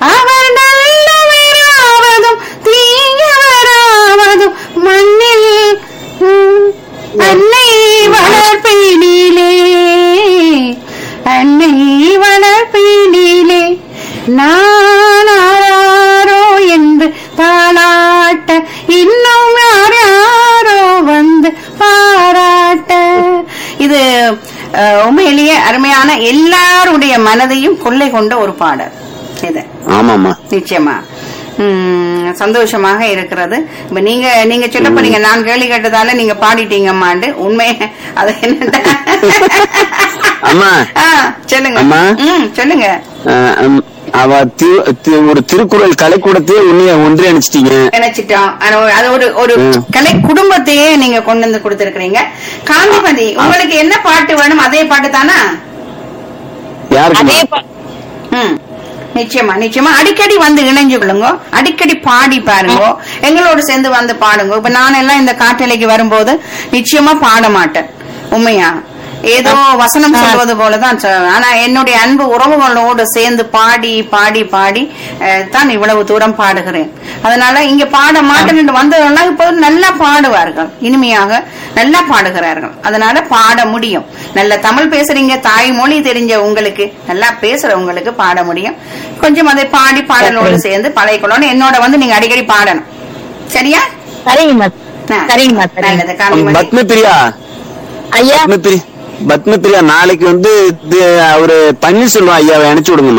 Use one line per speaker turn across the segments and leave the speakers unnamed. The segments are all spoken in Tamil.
அவர் நல்லவராவதும் தீயவராவதும் மண்ணில் ம், அன்னை வளர்ப்பினிலே அன்னை வளர்ப்பினிலே நான் ஆராரோ என்று தாளாட்ட இன்னும் யாரோ வந்து பாராட்ட இது அஹ், உண்மையிலேயே அருமையான எல்லாருடைய மனதையும் கொள்ளை கொண்ட ஒரு பாடல் இது
ஆமாமா
நிச்சயமா உம், சந்தோஷமாக இருக்கிறது இப்ப நீங்க நீங்க சொல்ல போறீங்க நான் கேள்வி கேட்டதால நீங்க பாடிட்டீங்கம்மாண்டு உண்மை அது என்னடா
அம்மா
ஆ, சொல்லுங்க
அம்மா.
ம், சொல்லுங்க
அஹ், உம், அவ தி- தி- ஒரு திருக்குறள் கலைக்கூடத்தையே உன்னைய ஒன்றி அணிச்சிட்டீங்க
நினைச்சிட்டோம் ஆனா, அது ஒரு ஒரு
ம்.
கலை குடும்பத்தையே நீங்க கொண்டு வந்து கொடுத்திருக்கிறீங்க காந்திமதி உங்களுக்கு என்ன பாட்டு வேணும் அதே பாட்டு தானா
யாருக்கு
அதே பா-
ம். நிச்சயமா நிச்சயமா அடிக்கடி வந்து இணைஞ்சு கொள்ளுங்க அடிக்கடி பாடி பாருங்க எங்களோட சேர்ந்து வந்து பாடுங்க இப்ப நான் எல்லாம் இந்த காட்டலைக்கு வரும்போது நிச்சயமா பாட மாட்டேன் உண்மையா ஏதோ வசனம் சொல்வது போலதான் சொ- ஆனா என்னுடைய அன்பு உறவுகளோடு சேர்ந்து பாடி பாடி பாடி அஹ், தான் இவ்வளவு தூரம் பாடுகிறேன் அதனால இங்க பாட மாட்டேன் வந்தவங்க இப்போ நல்லா பாடுவார்கள் இனிமையாக நல்லா பாடுகிறார்கள் அதனால பாட முடியும் நல்ல தமிழ் பேசுறீங்க தாய்மொழி தெரிஞ்ச உங்களுக்கு நல்லா பேசுற உங்களுக்கு பாட முடியும் கொஞ்சம் அதை பாடி பாடலோடு சேர்ந்து பழகிக்கொள்ளணும் என்னோட வந்து நீங்க அடிக்கடி பாடணும் சரியா
சரிங்கம்மா
ஆ.
சரிங்கம்மா சரிங்க
நல்லது காந்திமதி
பத்ம பிரியா
ஐயா
பத்ம பிரி பத்ம பிரியா நாளைக்கு வந்து இது அவரு பன்னீர்செல்வம் ஐயாவை அனுப்பிச்சு விடுங்கம்மா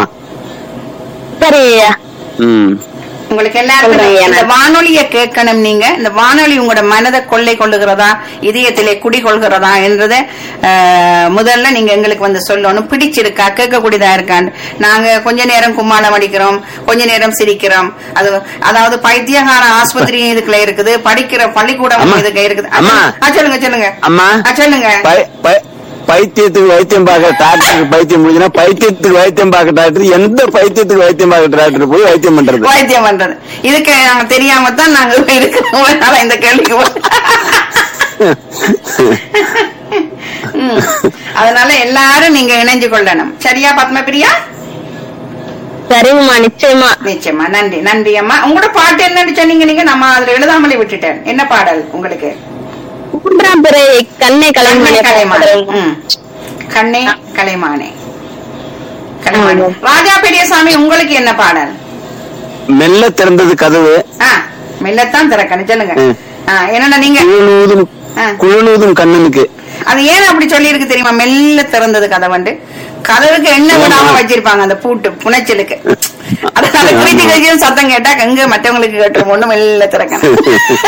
சரி ஐயா
ம்
உங்களுக்கு எல்லாருக்கும்
சொல்றேன்
இந்த
எனக்கு.
வானொலிய கேட்கணும் நீங்க இந்த வானொலி உங்களோட மனதை கொள்ளை கொள்ளுகிறதா இதயத்திலே குடி கொள்கிறதா என்றதை அஹ், முதல்ல நீங்க எங்களுக்கு வந்து சொல்லணும் பிடிச்சிருக்கா கேட்கக்கூடியதா இருக்கான்னு நாங்க கொஞ்ச நேரம் கும்மாளம் அடிக்கிறோம் கொஞ்ச நேரம் சிரிக்கிறோம் அது அதாவது பைத்தியகார ஆஸ்பத்திரி இதுக்குள்ள இருக்குது படிக்கிற பள்ளிக்கூடம்
அம்மா.
இதுக்கு இருக்குது
அம்மா.
ஆ, சொல்லுங்க சொல்லுங்க
அம்மா
ஆ, சொல்லுங்க
பை- பை- பைத்தியத்துக்கு வைத்தியம் பார்க்க டாக்டருக்கு பைத்தியம் முடிஞ்சுன்னா பைத்தியத்துக்கு வைத்தியம் பார்க்க டாக்டர் எந்த பைத்தியத்துக்கு வைத்தியம் பார்க்க டாக்டர் போய் வைத்தியம் பண்றது
வைத்தியம் பண்றது இதுக்கு நாங்க தெரியாம தான் நாங்க இருக்கிறோம் அதனால இந்த கேள்விக்கு வ- ம். அதனால எல்லாரும் நீங்க இணைஞ்சு கொள்ளணும் சரியா பத்மபிரியா
சரிங்கம்மா நிச்சயமா
நிச்சயமா நன்றி நன்றி அம்மா உங்களோட பாட்டு என்னன்னு சொன்னீங்க நீங்க நம்ம அதுல எழுதாமலே விட்டுட்டேன் என்ன பாடல் உங்களுக்கு
மூன்றாம் பிறை கண்ணை
கண்ணே கலைமானே
கலைமானே
ம். கண்ணே கலைமானே கலைமானே
ஆமா.
ராஜா பெரியசாமி உங்களுக்கு என்ன பாடல்
மெல்ல திறந்தது கதவு
ஆ மெல்லத்தான் திறக்கணும் சொல்லுங்க
ம்.
ஆ, என்னடா நீங்க
குழுநூதும்
ஆ.
குழுநூதும் கண்ணனுக்கு
அது ஏன் அப்படி சொல்லி இருக்கு தெரியுமா மெல்ல திறந்தது கதவண்டு கதவுக்கு எண்ணெய் விடாம
ஆமா.
வச்சிருப்பாங்க அந்த பூட்டு புனைச்சலுக்கு அதனால குளித்து கழிச்சு சத்தம் கேட்டா எங்க மற்றவங்களுக்கு கேட்டுரும் ஒண்ணு மெல்ல திறக்கணும்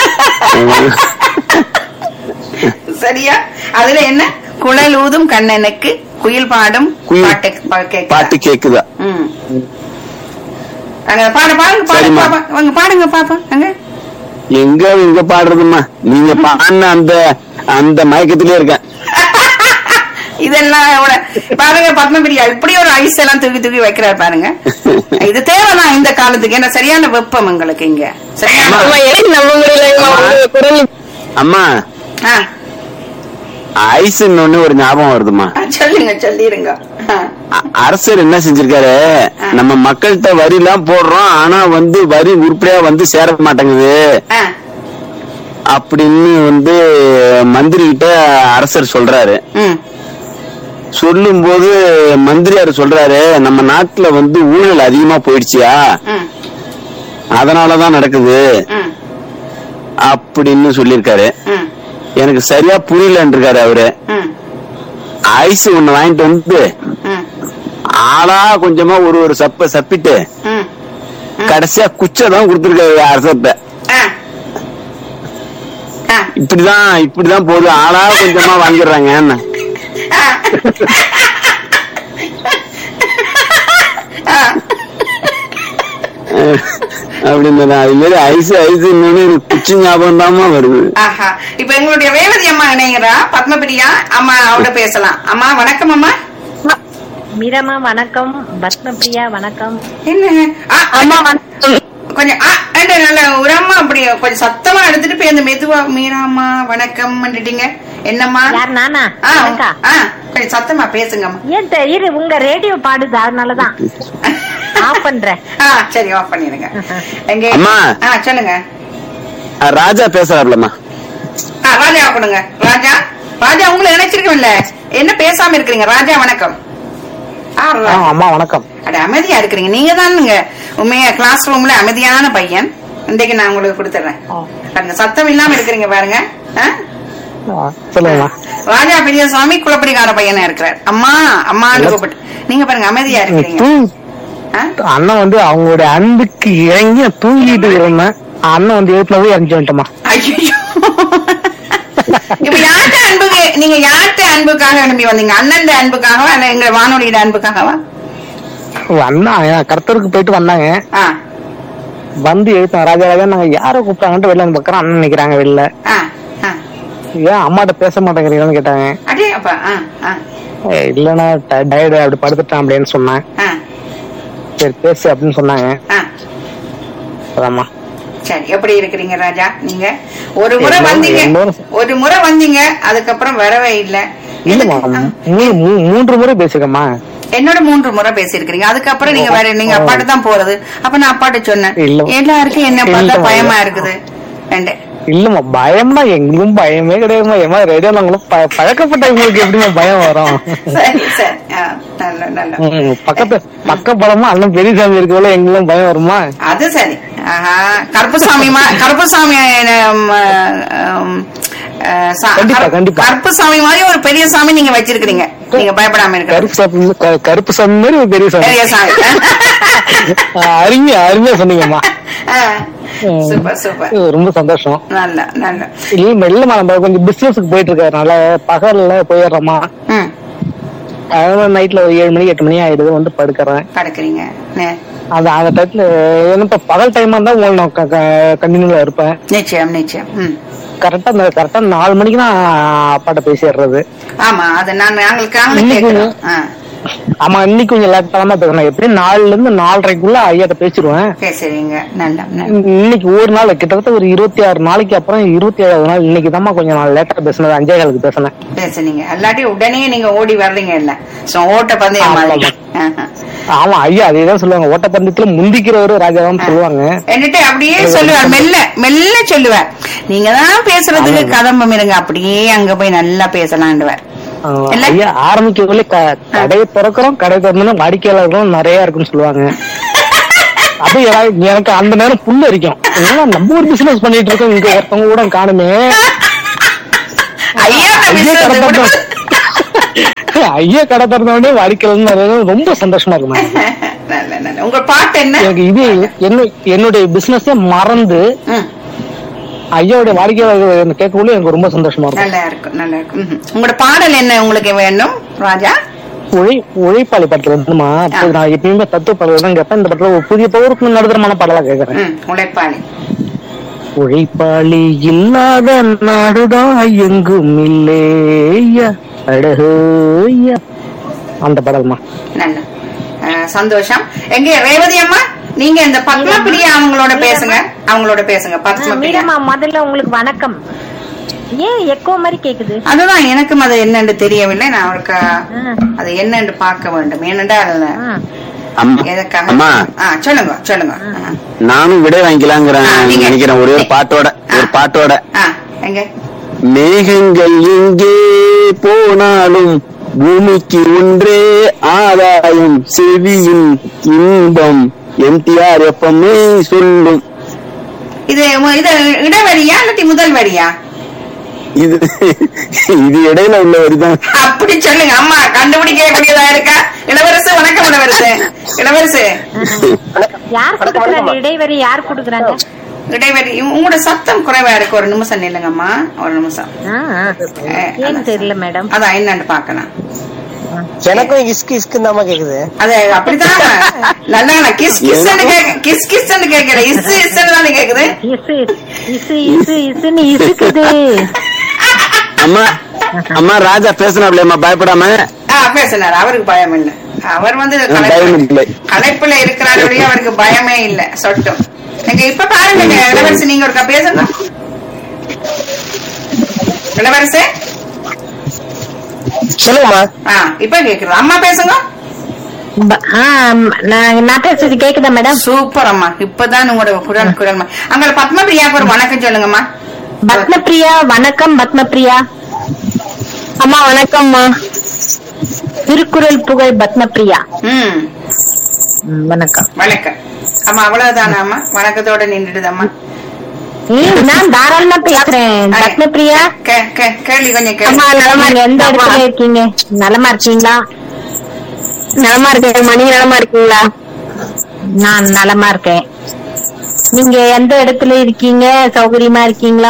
சரியா அதுல என்ன குழல் ஊதும் கண்ணனுக்கு குயில் பாடும்
குயில்
பாட்டு பா- கேக்குதா?
பாட்டு கேக்குதா
ம். அங்க பாடு பாடுங்க பாடுங்க
சரிம்மா.
பாப்பா அங்க பாடுங்க பாப்பா அங்க
எங்க எங்க பாடுறதும்மா நீங்க பாடின அந்த அந்த மயக்கத்திலே இருக்கேன்
இதெல்லாம் எவ்வளவு- பாருங்க பத்மபிரியா இப்படி ஒரு ஐஸ் எல்லாம் தூக்கி தூக்கி வைக்கிறார் பாருங்க இது தேவைதான் இந்த காலத்துக்கு ஏன்னா சரியான வெப்பம் உங்களுக்கு இங்க சரியான
அம்மா எனக்கு நம்ப முடியலங்கம்மா உங்க குரல்
அம்மா
ஆ,
ஐஸ்ன்னு ஒண்ணு ஒரு ஞாபகம் வருதுமா
ஆ, சொல்லுங்க சொல்லிருங்க ஆ,
அ- அரசர் என்ன செஞ்சிருக்காரு நம்ம மக்கள்கிட்ட வரி எல்லாம் போடுறோம் ஆனா வந்து வரி உருப்படியா வந்து சேர மாட்டேங்குது
ஆ,
அப்படின்னு வந்து மந்திரி கிட்ட அரசர் சொல்றாரு
ம்,
சொல்லும் போது மந்திரியார் சொல்றாரு நம்ம நாட்டுல வந்து ஊழல் அதிகமா போயிடுச்சியா
ம்,
அதனாலதான் நடக்குது
ம்,
அப்படின்னு சொல்லியிருக்காரு
ம்,
எனக்கு சரியா புரியலன்னு இருக்காரு அவரு
ம்,
ஐஸ் ஒண்ணு வாங்கிட்டு வந்து
ம்,
ஆளா கொஞ்சமா ஒரு ஒரு சப்ப சப்பிட்டு
ம்.
கடைசியா குச்சை தான் கொடுத்துருக்காரு அரசர்கிட்ட
ஆ. ஆ,
இப்படிதான் இப்படிதான் போகுது ஆளா கொஞ்சமா வாங்கிடுறாங்க
ஆ. ஆ.
அப்படின்னு அது மாதிரி ஐஸ் ஐஸ் குச்சி ஞாபகம் தாமா வருது
ஆஹா இப்ப எங்களுடைய ரேவதி அம்மா இணைகிறா பத்மபிரியா அம்மா அவட பேசலாம் அம்மா வணக்கம் அம்மா
மீரம்மா வணக்கம் பத்மபிரியா வணக்கம்
என்ன ஆ,
அம்மா வணக்கம்
கொஞ்சம் ஆ, ஏண்டா, நல்ல ஒரு அம்மா அப்படி கொஞ்சம் சத்தமா எடுத்துட்டு போய் அந்த மெதுவா மீராம்மா வணக்கம் பண்ணிட்டீங்க என்னம்மா
யார் நானா
ஆ,
எனக்கா
ஆ, கொஞ்சம் சத்தமா பேசுங்கம்மா
ஏன் தெ- இரு உங்க ரேடியோ பாடுது அதனாலதான் ஆஃப் பண்றேன்
ஆ சரி ஆஃப் பண்ணிடுங்க எங்க
அம்மா.
ஆ சொல்லுங்க
அஹ் ராஜா பேசுறாருலம்மா
ஆ ராஜா கொடுங்க ராஜா ராஜா உங்களை நினைச்சிருக்கோம்ல என்ன பேசாம இருக்கிறீங்க ராஜா வணக்கம் ஆ, ரா-
அம்மா வணக்கம்
அட அமைதியா இருக்கிறீங்க நீங்க தானுங்க உண்மையா கிளாஸ் ரூம்ல அமைதியான பையன் இன்றைக்கு நான் உங்களுக்கு கொடுத்துறேன் பாருங்க சத்தம் இல்லாம இருக்கிறீங்க பாருங்க ஆ?
சொல்லுங்கம்மா
ராஜா பெரியசாமி குளப்படிக்கார பையனா இருக்கிறார் அம்மா அம்மான்னு கூப்பிட்டு நீங்க பாருங்க அமைதியா இருக்கிறீங்க
தூ-
ஆ?
அண்ணன் வந்து அவங்களுடைய அன்புக்கு இறங்கி நான் தூங்கிட்டு இருந்தேன் அண்ணன் வந்து ஏத்துல போய் அனுப்பிச்சு வந்துட்டோமா
ஐயையோ. இப்ப யார்கிட்ட அன்புக்கு நீங்க யார்கிட்ட அன்புக்காக அனுப்பி வந்தீங்க அண்ணன் அன்புக்காகவா இல்ல எங்க வானொலியோட அன்புக்காகவா
அண்ணா கர்த்தருக்கு போயிட்டு வந்தாங்க
ஆ
வந்து எழுத்தோம் ராஜா ராஜா நாங்க யாரை கூப்பிட்டாங்கன்ட்டு வெளில வந்து பாக்குறோம் அண்ணன் நிக்கிறாங்க வெளில
ஆ ஆ
ஏன் அம்மாட்ட பேச மாட்டேங்கிறீங்கன்னு கேட்டாங்க
அடே அப்பா ஆ ஆ
ஏய், இல்லண்ணா டயர்டு அப்படி படுத்துட்டான் அப்படின்னு சொன்னேன்
ஆ
சரி பேசு அப்படின்னு சொன்னாங்க
ஆ
அதாம்மா
சரி எப்படி இருக்கிறீங்க ராஜா நீங்க ஒரு முறை
எல்லாரும்
வந்தீங்க
எல்லாரும்
ஒரு முறை வந்தீங்க அதுக்கப்புறம் வரவே இல்ல
இல்லம்மா
எதுக்கு? ஆ.
மூணு மூ- மூன்று முறை பேசிருக்கேம்மா
என்னோட மூன்று முறை பேசியிருக்கிறீங்க அதுக்கப்புறம் நீங்க வேற நீங்க அப்பாட்ட தான் போறது அப்ப நான் அப்பாட்ட சொன்னேன்
இல்ல.
எல்லாருக்கும் என்ன பார்த்தா
இல்ல.
பயமா இருக்குது ரெண்டு
இல்லம்மா பயம்னா எங்களுக்கும் பயமே கிடையாதுமா ஏமா ரேடியோல உங்களுக்கு ப- பழக்கப்பட்ட உங்களுக்கு எப்படிமா பயம் வரும்
சரி சரி ஆ, நல்ல நல்ல
ம், பக்கத்து பக்க படமா அண்ணன் பெரியசாமி இருக்கவள எங்களும் பயம் வருமா
அது சரி ஆஹா கருப்புசாமி மா கருப்புசாமி ஆம், ஆம், ஆ, சா-
கண்டிப்பா,
கரு-
கண்டிப்பா.
கருப்புசாமி மாதிரி ஒரு பெரிய சாமி நீங்க வச்சிருக்கீங்க நீங்க பயப்படாம இருக்கிறது
கருப்பு சாமி க- கருப்பு சாமி மாதிரி ஒரு பெரிய சாமி
பெரிய சாமி
ஆ, அருமையா அருமையா சொன்னீங்கம்மா
ஆ, சூப்பர் சூப்பர்
இது ரொம்ப சந்தோஷம்
நல்ல நல்ல
இல்ல இல்லம்மா நம்ம கொஞ்சம் பிசினஸ்க்கு போயிட்டு இருக்கறதுனால பகல்ல போயிடுறோமா
ம்
அதனால நைட்ல ஒரு ஏழு மணி எட்டு மணி ஆயிடுது வந்து படுக்கிறேன்
படுக்கிறீங்க நே-
அந்த அந்த டயத்துல என்ன இப்ப பகல் டைமா இருந்தா உங்களுக்கு நான் கண்டினியூல இருப்பேன்
நிச்சயம் நிச்சயம் ம்
கரெக்டா அந்த கரெக்டா நாலு மணிக்கு தான் அப்பாட்ட பேசிடுறது
ஆமா அது நான் நாங்களுக்காக
இன்னைக்கு
கேட்கிறோம் ஆ,
ஆமா இன்னைக்கு கொஞ்சம் லேட்டாலமா பேசணும் எப்படியும் நாலுல இருந்து நாலரைக்குள்ள ஐயாட்ட பேசிடுவேன்
பேசுறீங்க நல்ல நல்ல
இன்னைக்கு ஒரு நாள் கிட்டத்தட்ட ஒரு இருபத்தி ஆறு நாளைக்கு அப்புறம் இருபத்தி ஏழாவது நாள் இன்னைக்கு தான் கொஞ்சம் நான் லேட்டா பேசினது அஞ்சே காலுக்கு பேசினேன்
பேசுனீங்க அல்லாட்டி உடனே நீங்க ஓடி வர்றீங்க இல்ல சோ ஓட்ட பந்தயம் மாதிரி ஆஹா.
ஆமா ஐயா அதேதான் சொல்லுவாங்க ஓட்டப்பந்தயத்துல முந்திக்கிறவரு ராஜாதான் சொல்லுவாங்க
என்கிட்ட அப்படியே சொல்லுவார் மெல்ல மெல்ல சொல்லுவார் நீங்க தான் பேசுறதுக்கு கதம்பம் இருங்க அப்படியே அங்க போய் நல்லா பேசலாண்டுவார்
ஆமா,
இல்ல?
ஐயா ஆரம்பிக்கக்குள்ளே க- கடையை திறக்கிறோம் கடை திறந்தோம்னா வாடிக்கையாளர்களும் நிறைய இருக்குன்னு சொல்லுவாங்க அது எனக்கு- எனக்கு அந்த நேரம் புல்லு அரிக்கும் ஏன்னா நம்ம ஒரு பிசினஸ் பண்ணிட்டு இருக்கோம் இங்க ஒருத்தவங்க கூட காணுமே
ஐயா
ஐயா
business
கடை
விடு-
திறந்த ஐயா கடை திறந்த உடனே வாடிக்கையாளர் நிறைய பேர் ரொம்ப சந்தோஷமா இருக்கும் எனக்கு.
நல்ல நல்ல உங்க பாட்டு என்ன
எனக்கு இது என்ன என்னுடைய பிசினஸே மறந்து
ம்,
ஐயாவுடைய வாடிக்கையாளர் கேட்கக்குள்ள எனக்கு ரொம்ப சந்தோஷமா இருக்கும்
நல்லா இருக்கும் நல்லா இருக்கும் ம்ஹும். உங்களோட பாடல் என்ன உங்களுக்கு வேணும் ராஜா
உழை உழைப்பாளி படத்துல இருந்துமா அப்போ நான் எப்பயுமே தத்துவ பாடல் தான் கேட்பேன் இந்த படத்துல ஒரு புதிய பௌருக்கு நடுத்தரமான பாடலா கேட்கறேன்
ம், உழைப்பாளி
உழைப்பாளி இல்லாத நாடுதான் எங்கும் இல்லையா அழகோய்யா அந்த பாடல்மா
நல்ல அஹ், சந்தோஷம் எங்க ரேவதி அம்மா நீங்க இந்த பத்மபிரியா அவங்களோட பேசுங்க அவங்களோட பேசுங்க பத்மபிரியா
மீரம்மா முதல்ல உங்களுக்கு வணக்கம் ஏன் எக்கோ மாதிரி கேக்குது
அதுதான் எனக்கும் அது என்னன்னு தெரியவில்லை நான் அவருக்கு
ஆ.
அது என்னன்னு பார்க்க வேண்டும் ஏனென்றால்
ஆ.
அம்மா
எதற்காக
அம்மா
ஆ சொல்லுங்க சொல்லுங்க ஆ.
நானும் விடை வாங்கிக்கலாங்கிறேன்
ஆ, நீங்க-
நினைக்கிறேன் ஒரே ஒரு பாட்டோட ஒரு பாட்டோட
ஆ எங்க
மேகங்கள் எங்கே போனாலும் பூமிக்கு ஒன்றே ஆதாயம் செவியின் இன்பம் எம்டிஆர் எப்பவுமே சொல்லும்
இது மு- இது இடைவெளியா இல்லாட்டி முதல் வரியா
இது இது இடையில உள்ள வரிதான்
அப்படி சொல்லுங்க அம்மா கண்டுபிடிக்க கூடியதா இருக்கா இளவரசு வணக்கம் இளவரசு இளவரசு
யார் கொடுக்குறாங்க இடைவெளி யார் கொடுக்குறாங்க
இடைவெளி உ- உங்களோட சத்தம் குறைவா இருக்கு ஒரு நிமிஷம் நில்லுங்கம்மா ஒரு நிமிஷம்
ஆ, ஆ.
அஹ்,
ஏன்னு தெரியல மேடம்
அதான் என்னன்னு பாக்கலாம்
எனக்கும் இஸ்கு இஸ்கு தான் கேக்குது
அது அப்படிதான் நல்லா கிஸ் கிஸ் கிஸ் கிஸ் கேட்கல இஸ் இஸ் தானே கேக்குது
இசு இசு இசு இசுன்னு இசுக்குது
அம்மா அம்மா ராஜா பேசினாப்லையம்மா பயப்படாம
ஆ பேசினார் அவருக்கு பயம் இல்ல அவர் வந்து
பயம்
களைப்பு-
இல்லை.
களைப்புல இருக்கிறாருடைய அவருக்கு பயமே இல்ல சொட்டும் எங்க இப்ப பாருங்க இளவரசி நீங்க ஒருக்கா பேசுங்க இளவரசு
சொல்லுங்கம்மா
ஆ இப்ப கேக்குது அம்மா பேசுங்க
ப- ஆ, நான் நான் பேசுறது கேக்குதா மேடம்
சூப்பர் அம்மா இப்பதான் உங்களோட குரல் குரல் மா- அங்க பத்மபிரியாக்கு ஒரு வணக்கம் சொல்லுங்கம்மா
பத்மபிரியா வணக்கம் பத்மபிரியா
அம்மா வணக்கம்மா
திருக்குறள் புகழ் பத்மபிரியா
ம்
ம், வணக்கம்
வணக்கம் அம்மா அவ்வளவுதானா அம்மா வணக்கத்தோட நின்றுடுதம்மா
ம், நான் தாராளமா பேசுறேன் பத்மபிரியா
கே- கே- கேள்வி கொஞ்சம் கேள்வி
அம்மா நலமா நீங்க எந்த இடத்துல இருக்கீங்க நலமா இருக்கீங்களா
நலமா இருக்கேன் மணி நலமா இருக்கீங்களா
நான் நலமா இருக்கேன் நீங்க எந்த இடத்துல இருக்கீங்க சௌகரியமா இருக்கீங்களா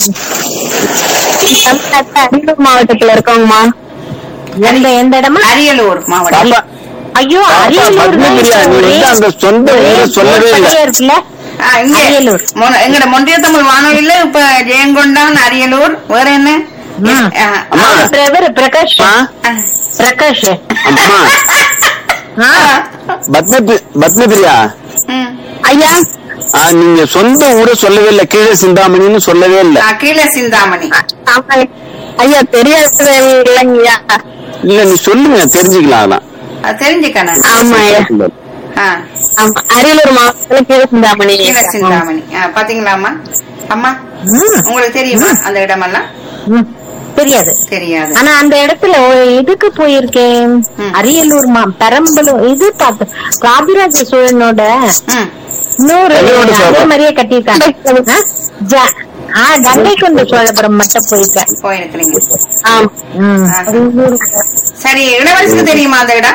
தமிழ்நாட்டுல அரியலூர் மாவட்டத்துல இருக்கோங்கம்மா
எந்த
எந்த இடமா
அரியலூர் மாவட்டம்
பாப்பா
ஐயோ
பாப்பா,
அரியலூர்
பத்மபிரியா, நீ வந்து அந்த சொந்த ஊரை சொல்லவே இல்ல.
இருக்குல்ல
ஆ, இங்க
அரியலூர்.
மொன- எங்கட மொன்றிய தமிழ் வானொலியில இப்ப ஜெயங்கொண்டான் அரியலூர் வேற என்ன
ம்.
ஆ,
அம்மா
பிரதர் பிரகாஷ்
அம்மா,
பிரகாஷ்
அம்மா
ஆ,
பத்மபி பத்மபிரியா
ம்.
ஐயா
ஆ, நீங்க சொந்த ஊரை சொல்லவே இல்ல கீழே சிந்தாமணின்னு சொல்லவே இல்ல
ஆ, கீழே சிந்தாமணி
ஆமா. ஐயா தெரியாது இல்லைங்கய்யா
இல்ல நீ சொல்லுங்க தெரிஞ்சுக்கலாம் அதான்
அது தெரிஞ்சுக்கணும்
ஆமா ஐயா
ஆ,
ஆமா அரியலூர் மாவட்டத்துல கீழசிந்தாமணி
கீழே சிந்தாமணி ஆ, பாத்தீங்களாம்மா அம்மா உங்களுக்கு தெரியுமா அந்த இடமெல்லாம்
ம், தெரியாது
தெரியாது
ஆனா அந்த இடத்துல ஒரு இதுக்கு போயிருக்கேன்
ம்.
அரியலூர் மா பெரம்பலூர் இது பார்த்து ராஜராஜ சோழனோட
ம்.
இன்னொரு
கங்கைகொண்ட
அதே
சோழபுரம்.
மாதிரியே கட்டியிருக்காங்க ஆ? ஜ- ஆ கங்கை கொண்ட சோழபுரம் மட்டும் போயிருக்கேன்
போயிருக்கிறீங்க
ஆம். ம்.
ஆ.
அரியலூர்.
சரி இளவரசுக்கு தெரியுமா அந்த இடம்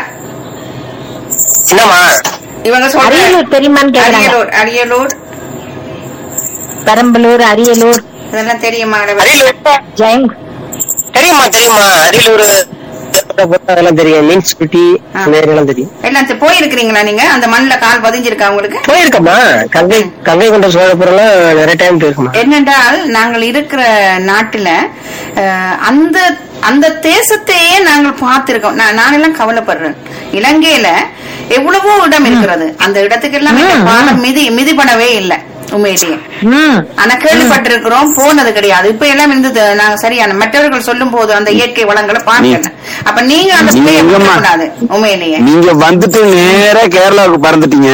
என்னம்மா
இவங்க சொல்ற
அரியலூர் தெரியுமான்னு கேக்குறாங்க
அரியலூர் அரியலூர்
பெரம்பலூர் அரியலூர்
இதெல்லாம் தெரியுமா இளவரசி
அரியலூர்
ஜெயம்
தெரியுமா தெரியுமா அரியலூர் அதெல்லாம் தெரியும் மீன் ஸ்பிட்டி
ஆ.
எல்லாம் தெரியும்
எல்லாம் தெ- போயிருக்கிறீங்களா நீங்க அந்த மண்ணுல கால் பதிஞ்சிருக்கா உங்களுக்கு
போயிருக்கம்மா கங்கை கங்கை கொண்ட சோழபுரம்லாம் நிறைய டைம் போயிருக்கோமா
என்னென்றால் நாங்கள் இருக்கிற நாட்டுல அஹ், அந்த அந்த தேசத்தையே நாங்கள் பார்த்திருக்கோம் நான் நானெல்லாம் கவலைப்படுறேன் இலங்கையில எவ்வளவோ இடம் இருக்கிறது அந்த இடத்துக்கெல்லாம் இந்த பாலம் மிதி மிதிபடவே இல்லை உண்மையிலேயே
ம்
ஆனா கேள்விப்பட்டிருக்கிறோம் போனது கிடையாது இப்ப எல்லாம் இருந்தது நாங்க சரியான மற்றவர்கள் சொல்லும் போது அந்த இயற்கை வளங்களை பார்க்கல அப்ப நீங்க அந்த
நீங்க
பிள்ளைய
எங்கம்மா?
கூடாது உண்மையிலேயே
நீங்க வந்துட்டு நேரா கேரளாவுக்கு பறந்துட்டீங்க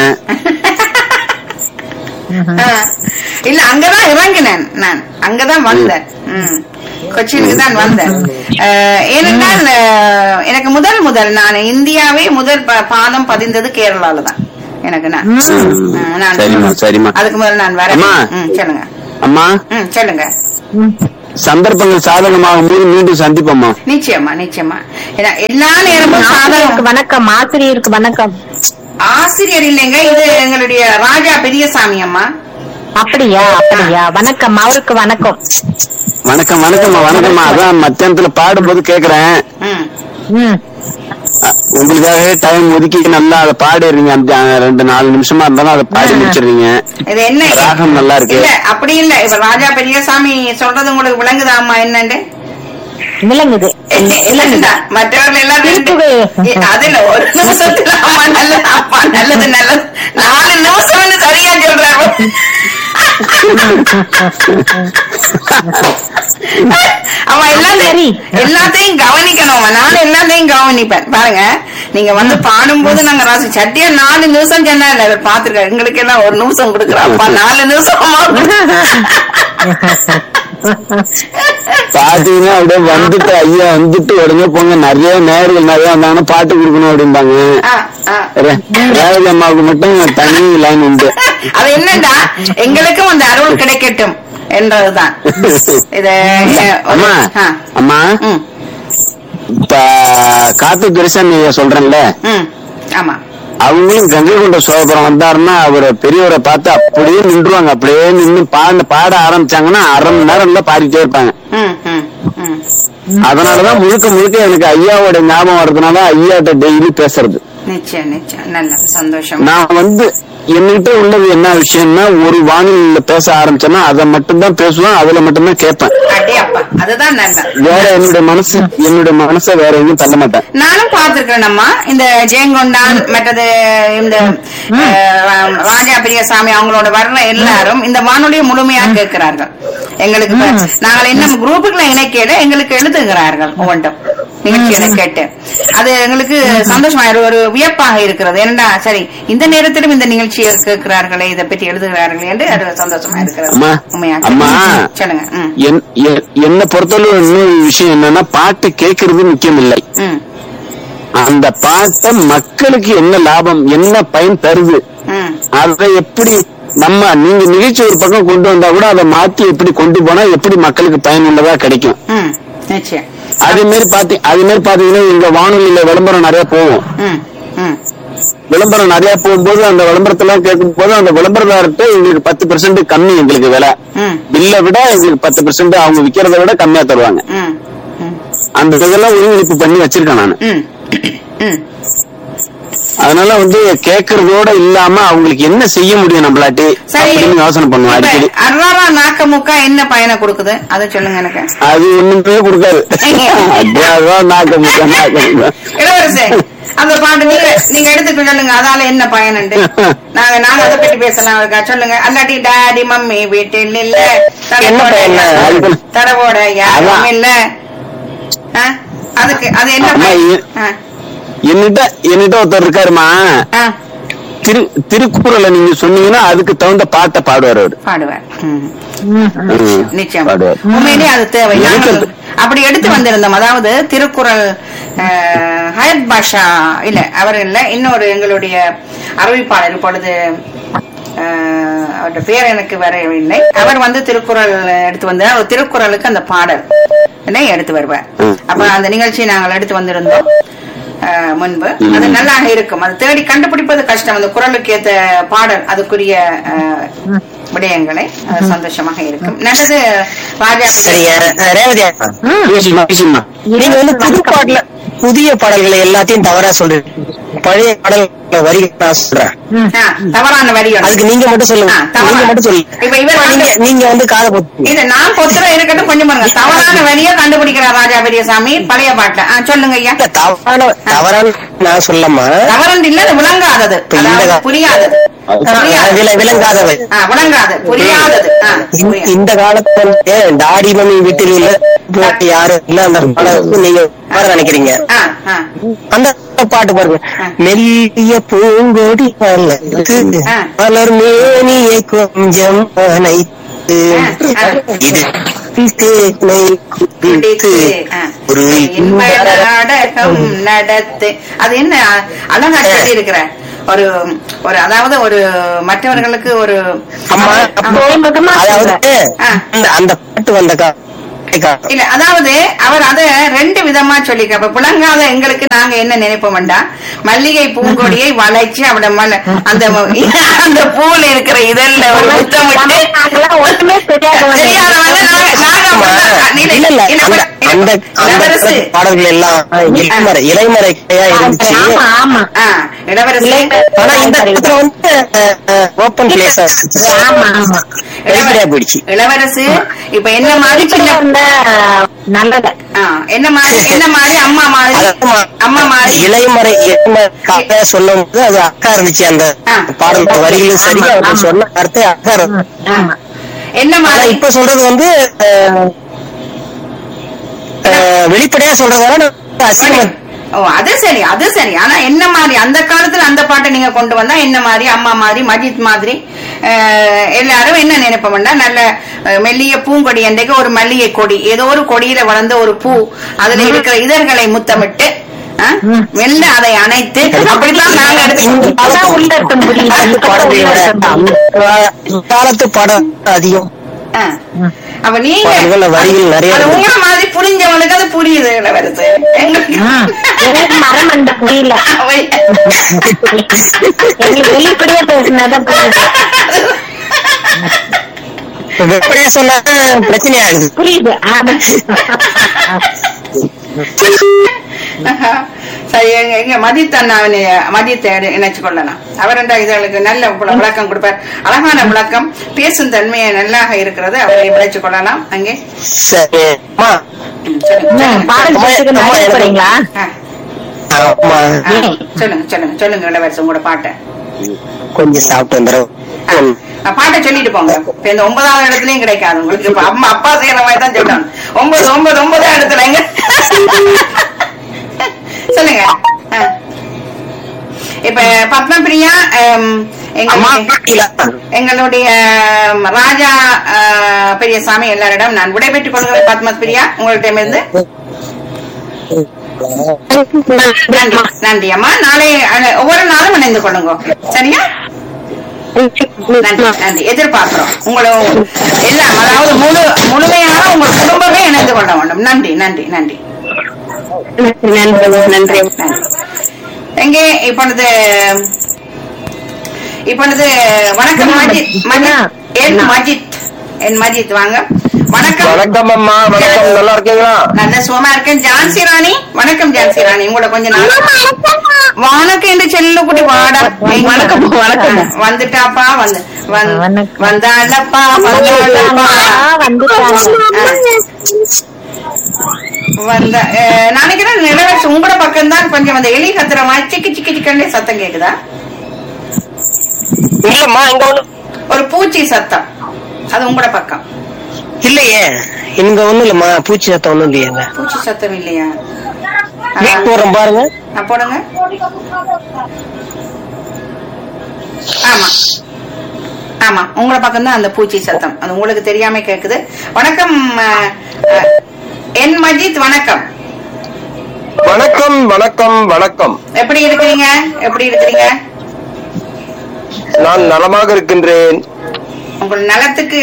ஆ. இல்ல அங்கதான் இறங்கினேன் நான் அங்கதான் வந்தேன் ம். கொச்சினுக்கு தான் வந்தேன் அஹ், ஏனென்றால் அஹ், எனக்கு முதல் முதல் நான் இந்தியாவே முதல் ப- பாதம் பதிந்தது கேரளால தான் எனக்கு நான் ம், நான்
சரிம்மா, சரிம்மா.
அதுக்கு முதல்ல நான் வரேன்
அம்மா.
ம், சொல்லுங்க
அம்மா
ம் சொல்லுங்க
சந்தர்ப்பங்கள் சாதகமாகும் போது மீண்டும் சந்திப்போம்மா
நிச்சயமா நிச்சயமா ஏன்னா எல்லா நேரமும்
ஆசிரியருக்கு
சாதகம்
வணக்கம் ஆசிரியருக்கு வணக்கம்
ஆசிரியர் இல்லைங்க இது எங்களுடைய ராஜா பெரியசாமி அம்மா
அப்படியா அப்படியா வணக்கம் அவருக்கு வணக்கம்
வணக்கம் வணக்கம்மா வணக்கம்மா அதான் மத்தியானத்துல பாடும்போது கேக்குறேன்
ம்
ம்
அ- உங்களுக்காகவே டைம் ஒதுக்கி நல்லா அதை பாடிடுறீங்க அந்த அஹ், ரெண்டு நாலு நிமிஷமா இருந்தாலும் அதை பாடி முடிச்சிடுறீங்க
இது என்ன
ராகம் நல்லா இருக்கு.
இல்ல அப்படி இல்ல இப்ப ராஜா பெரியசாமி சொல்றது உங்களுக்கு விளங்குதா அம்மா என்னண்டு
விளங்குது
இல்ல மற்றவர்கள் எல்லாம் ரெண்டு-
திருப்புகழ்.
ஏ, அதுல ஒரு நிமிஷத்துல அம்மா நல்லது அப்பா நல்லது நல்லது நாலு நிமிஷம் சரியா சொல்றாரு அவன்
சரி.
எல்லாத்தையும் எல்லாத்தையும் கவனிக்கணும் நான் எல்லாத்தையும் கவனிப்பேன் பாருங்க நீங்க வந்து பாடும்போது நாங்க ராசி சட்டியா நாலு நிமிஷம் சொன்னா இல்ல இவர் பாத்துருக்காரு எங்களுக்கு எல்லாம் ஒரு நிமிஷம் கொடுக்குறாப்பா நாலு நிமிஷமா
பாத்தீங்கன்னா அப்படியே வந்துட்டு ஐயா வந்துட்டு உடனே போங்க நிறைய நேர்கள் நிறைய வந்தாங்கன்னா பாட்டு கொடுக்கணும் அப்படிம்பாங்க
ஆ, ஆ.
ரே- ரேவதி அம்மாவுக்கு மட்டும் தனி லைன் உண்டு
அது என்னடா எங்களுக்கும் அந்த அருள் கிடைக்கட்டும் என்றதுதான் இத அஹ்,
அம்மா
ஆ,
அம்மா
ம்,
இப்ப காத்து துரைசாமி ஐயா சொல்றேன்ல
ம், ஆமா
அவங்களும் கங்கை கொண்ட சோதரம் வந்தாருன்னா அவர் பெரியவரை பார்த்து அப்படியே நின்றுவாங்க அப்படியே நின்று பாட பாட ஆரம்பிச்சாங்கன்னா அரை மணி நேரம் எல்லாம் பாடிட்டே இருப்பாங்க
ம், ம், ம்.
அதனாலதான் முழுக்க முழுக்க எனக்கு ஐயாவோட ஞாபகம் வர்றதுனால ஐயாட்ட டெய்லி பேசுறது
நிச்சயம் நிச்சயம் நல்ல சந்தோஷம்
நான் வந்து என்கிட்ட உள்ளது என்ன விஷயம்னா ஒரு வானிலையில பேச ஆரம்பிச்சேன்னா அதை மட்டும்தான் பேசுவேன் அதுல மட்டும்தான் கேட்பேன்
அடே அப்பா அதுதான் நல்ல
வேற என்னுடைய மனசு என்னுடைய மனசை வேற எங்கேயும் தள்ள மாட்டேன்
நானும் பார்த்திருக்கிறேன் அம்மா இந்த ஜெயங்கொண்டான் மற்றது இந்த அஹ், ராஜா பெரியசாமி அவங்களோட வர்ற எல்லாரும் இந்த வானொலியை முழுமையா கேட்கிறார்கள் எங்களுக்கு இப்ப நாங்கள் இன்னும் குரூப்புகளை இணைக்கையில எங்களுக்கு எழுதுகிறார்கள் ஒவ்வொன்றும் நிகழ்ச்சிகளை கேட்டு அது எங்களுக்கு சந்தோஷமா இரு- ஒரு வியப்பாக இருக்கிறது என்னடா சரி இந்த நேரத்திலும் இந்த நிகழ்ச்சியை கேட்கிறார்களே இதை பற்றி எழுதுகிறார்களே என்று அது சந்தோஷமா இருக்கிறது
அம்மா,
உண்மையா
அம்மா.
சொல்லுங்க ம்,
என்- எ- என்னை பொறுத்தவரை இன்னொரு விஷயம் என்னன்னா பாட்டு கேட்கறது முக்கியம் இல்லை
ம்,
அந்த பாட்டை மக்களுக்கு என்ன லாபம் என்ன பயன் தருது
ம்,
அதை எப்படி நம்ம நீங்க நிகழ்ச்சி ஒரு பக்கம் கொண்டு வந்தா கூட அதை மாத்தி எப்படி கொண்டு போனா எப்படி மக்களுக்கு பயனுள்ளதா கிடைக்கும்
ம், நிச்சயம்
அதே மாதிரி பாத்தி அதே மாதிரி பாத்தீங்கன்னா எங்க வானொலியில விளம்பரம் நிறைய போகும்
ம், ம்,
விளம்பரம் நிறைய போகும்போது அந்த விளம்பரத்தெல்லாம் கேட்கும் போது அந்த விளம்பரதார்ட்ட எங்களுக்கு பத்து பெர்சென்ட் கம்மி எங்களுக்கு விலை
ம்,
பில்லை விட எங்களுக்கு பத்து பெர்சென்ட் அவங்க விக்கிறத விட கம்மியா தருவாங்க
ம், ம்,
அந்த இதெல்லாம் ஒருங்கிணைப்பு பண்ணி வச்சிருக்கேன் நான்
ம், ம்.
அதனால வந்து கேட்கறதோட இல்லாம அவங்களுக்கு என்ன செய்ய முடியும் நம்மளாட்டி
சரி
அப்படின்னு யோசனை பண்ணுவோம்
இப்ப
அடிக்கடி
அருளாரா நாக்க முக்கா என்ன பயனை கொடுக்குது அதை சொல்லுங்க எனக்கு
அது ஒண்ணுமே கொடுக்காது அதான் நாக்க முக்க நாக்க முக்க.
இளவரசே அந்த பாட்டு நீங்க நீங்க எடுத்துக்க சொல்லுங்க அதால என்ன பயனுண்டு நாங்க நாங்க அதை பத்தி பேசலாம் இருக்கா சொல்லுங்க அல்லாட்டி டாடி மம்மி வீட்டில் இல்ல
என்ன பயன்?
தடவோட தடவோட யாரும்
அதான்.
இல்ல ஆ? அதுக்கு அது என்ன
அம்மா,
பயன்?
இது-
ஆ,
என்னிட்ட என்னிட்ட ஒருத்தர் இருக்காருமா
ஆ,
திரு திருக்குறளை நீங்க சொன்னீங்கன்னா அதுக்கு தகுந்த பாட்டை பாடுவார் அவரு
பாடுவார் ம்.
ம்,
நிச்சயம்
பாடுவார்
உண்மையிலே அது தேவை
எனக்கு
நாங்கள் அப்படி எடுத்து வந்திருந்தோம் அதாவது திருக்குறள் அஹ், ஹயத் பாஷா இல்ல அவர் இல்ல இன்னொரு எங்களுடைய அறிவிப்பாளர் இப்பொழுது அஹ், அவருடைய பேர் எனக்கு வரவில்லை அவர் வந்து திருக்குறள் எடுத்து வந்து அவர் திருக்குறளுக்கு அந்த பாடல் என்ன எடுத்து வருவார்
ம்.
அப்ப அந்த நிகழ்ச்சியை நாங்கள் எடுத்து வந்திருந்தோம் அஹ், முன்பு அது நல்லாக இருக்கும் அது தேடி கண்டுபிடிப்பது கஷ்டம் அந்த குரலுக்கு ஏத்த பாடல் அதுக்குரிய அஹ், விடயங்களை அது சந்தோஷமாக இருக்கும் நல்லது ராஜா
சரியா ரேவதி அக்கா,
பேசுமா பேசுமா
நீங்க வந்து புது பாடல புதிய பாடல்களை எல்லாத்தையும் தவறா சொல்றீங்க பழைய பாடல் வரிகள் நான் சொல்றேன்
ஆ, தவறான வரிகள்
அதுக்கு நீங்க மட்டும் சொல்லுங்க
ஆ, தவறா-
நீங்க மட்டும்
இப்ப இவர்
சொல்லுங்க
வந்து-
நீங்க நீங்க வந்து காதை பொத்து
இது நான் பொத்துற இருக்கட்டும் கொஞ்சம் பாருங்க தவறான வரியை கண்டுபிடிக்கிறார் ராஜா பெரியசாமி பழைய பாட்டுல ஆ, சொல்லுங்க ஐயா
தவறான தவறான நான் சொல்லமா
தவறன் இல்ல அது விளங்காதது
இப்ப இந்த
அதாவது
கா-
புரியாதது புரியாதது.
வில- விளங்காதவை
ஆ, விளங்காது புரியாதது ஆ,
இந்த-
புரியாது.
இந்த காலத்துல வந்து டாடி மம்மி வீட்டில் இல்ல போட்டு யாரும் இல்ல அந்த பாடலுக்கு நீங்க பாட நினைக்கிறீங்க
ஆ, ஆ.
அந்த பாட்டு பாருங்க
ஆ.
மெல்லிய பூங்கொடி வளர்த்து
ஆ.
மலர் மேனியை கொஞ்சம் அணைத்து
ஆ, ஆ.
இது தேனை குடித்து
ஆ.
ஒரு
இன்ப நாடகம் நடத்து அது என்ன அழகா சொல்லி இருக்கிற ஒரு ஒரு அதாவது ஒரு மற்றவர்களுக்கு ஒரு
அம்மா
ஆமா.
முகமா
அதாவது
ஆ.
அந்த அந்த பாட்டு வந்த கா- காலம்.
இல்ல அதாவது அவர் அத ரெண்டு விதமா சொல்லிக்க அப்ப புலங்காத எங்களுக்கு நாங்க என்ன நினைப்போம்டா மல்லிகை பூங்கொடியை வளைச்சு அவட மல அந்த அந்த பூல இருக்கிற இதழ்ல ஒரு முத்தமிட்டு
நாங்கெல்லாம் ஒண்ணுமே தெரியாதவங்க
தெரியாதவங்க நாங்க- நாங்க
ஆமா.
அப்படிதான். இல்ல,
இல்ல இல்ல
இல்ல,
அந்த
இல்ல,
அந்த அந்த
இளவரசு.
காலத்து பாடல்கள் எல்லாம் இலைமறை இலைமறை கையா இருந்துச்சு
ஆமா ஆமா
ஆ, இளவரசி
ஆனா இந்த இடத்துல வந்து ஓப்பன் பிளேஸ்
ஆமா ஆமா
வெளிப்படையா போயிடுச்சு
இளவரசி இப்ப என்ன மாதிரி
இப்படி
சின்ன
இருந்த நல்லது
ஆ, என்ன மாதிரி என்ன மாதிரி அம்மா மாதிரி
அதாம்மா,
அம்மா மாதிரி
இலைமறை இலைமறை கதை சொல்லும் போது அது அக்கா இருந்துச்சு அந்த
ஆ.
பாடல் வரிகளும் சரி அவங்க சொன்ன கருத்தை அக்கா இருந்துச்சு
ஆமா
என்ன
ஆனா
மாதிரி
இப்ப சொல்றது வந்து அஹ், அஹ், வெளிப்படையா சொல்றதால அசிங்கம்
ஓ அது சரி அது சரி ஆனா என்ன மாதிரி அந்த காலத்துல அந்த பாட்டை நீங்க கொண்டு வந்தா என்ன மாதிரி அம்மா மாதிரி மஜித் மாதிரி அஹ், எல்லாரும் என்ன நினைப்போம்னா நல்ல அஹ், மெல்லிய பூங்கொடி அன்றைக்கு ஒரு மல்லிகை கொடி ஏதோ ஒரு கொடியில வளர்ந்த ஒரு பூ அதுல இருக்கிற இதழ்களை முத்தமிட்டு அஹ், மெல்ல அதை அணைத்து அப்படித்தான் நாங்க எடுத்து
அதான் உள்ள இருக்க முடியல
அந்த பாடல்களை விட அந்த காலத்து பாடம் அதிகம்
ஆ. அப்ப நீங்க
பாடல்கள்ல வரிகள் நிறைய
அது
இருக்கு.
உங்களை மாதிரி புரிஞ்சவங்களுக்கு அது புரியுது இளவரசு எங்களுக்கு
எனக்கு மரம் அந்த புரியல எங்களுக்கு வெளிப்படையா பேசினாதான் புரியுது
வெளிப்படையா சொன்னா பிரச்சனை ஆகுது
புரியுது ஆமா.
சரி எங்க எங்க மதித் அண்ணாவினை மதித்தை இணைச்சு கொள்ளலாம் அவர் என்ற இதற்கு நல்ல விள- விளக்கம் கொடுப்பார் அழகான விளக்கம் பேசும் தன்மையை நல்லாக இருக்கிறது அவரை விளைச்சு கொள்ளலாம் அங்கே
சரி அம்மா
ம், சொல்லுங்க
ம், பாடல் பேசுக்கு நிறைய போறீங்களா
ஆ,
ஆமா
ஆ, சொல்லுங்க சொல்லுங்க சொல்லுங்க இளவரசு உங்களோட பாட்டை
கொஞ்சம் சாப்பிட்டு வந்துடும்
ஆ, பாட்டை சொல்லிட்டு போங்க இப்ப இந்த ஒன்பதாவது இடத்துலயும் கிடைக்காது உங்களுக்கு இப்ப அம்மா அப்பா செய்யற மாதிரி தான் சொல்லணும் ஒன்பது ஒன்பது ஒன்பதாம் இடத்துல எங்க சொல்லுங்க ஆ. இப்ப பத்மபிரியா ஆம்,
அம்மா
எங்களுடைய எங்களுடைய ஆம், ராஜா ஆ, பெரியசாமி எல்லாரிடம் நான் விடைபெற்றுக் கொள்கிறேன் பத்மபிரியா உங்கள்கிட்ட நன்றி நன்றி அம்மா நாளை அஹ், ஒவ்வொரு நாளும் இணைந்து கொள்ளுங்க சரியா நன்றி நன்றி எதிர்பார்க்கிறோம் உங்களை எல்லாம் அதாவது முழு முழுமையான உங்கள் குடும்பமே இணைந்து கொள்ள வேண்டும் நன்றி நன்றி நன்றி
நன்றி நன்றி
நன்றி எங்கே இப்பொழுது இப்பொழுது வணக்கம் மஜித் மஜித் என் மஜித் என் மஜித் வாங்க வணக்கம்
வணக்கம் அம்மா வணக்கம் நல்லா இருக்கீங்களா
நல்ல சுகமா இருக்கேன் ஜான்சி ராணி வணக்கம் ஜான்சி ராணி உங்களோட கொஞ்ச நாள் வணக்கம் என்று செல்ல குட்டி வாடா
வணக்கம், வணக்கம்.
வந்துட்டாப்பா வந்து வந்து-
வணக்கம்.
வந்தாளப்பா வந்தாளப்பா வந்த அஹ், நான் நினைக்கிறேன் நிலவரசு உங்களோட பக்கம் தான் கொஞ்சம் அந்த எலி கத்துற மாதிரி சிக்கி சிக்கி சிக்கண்டே சத்தம் கேக்குதா
இல்லம்மா இங்க ஒண்ணு
ஒரு பூச்சி சத்தம் அது உங்களோட பக்கம்
இல்லையே இங்க ஒண்ணும் இல்லம்மா பூச்சி சத்தம் ஒண்ணும் இல்லையாங்க
பூச்சி சத்தம் இல்லையா
வீட் போடுறோம் பாருங்க
ஆ, போடுங்க ஆமா ஆமா உங்களோட பக்கம் தான் அந்த பூச்சி சத்தம் அது உங்களுக்கு தெரியாம கேக்குது வணக்கம் அஹ், அஹ், என் மஜித் வணக்கம்
வணக்கம் வணக்கம் வணக்கம்
எப்படி இருக்கிறீங்க எப்படி இருக்கிறீங்க
நான் நலமாக இருக்கின்றேன்
உங்கள் நலத்துக்கு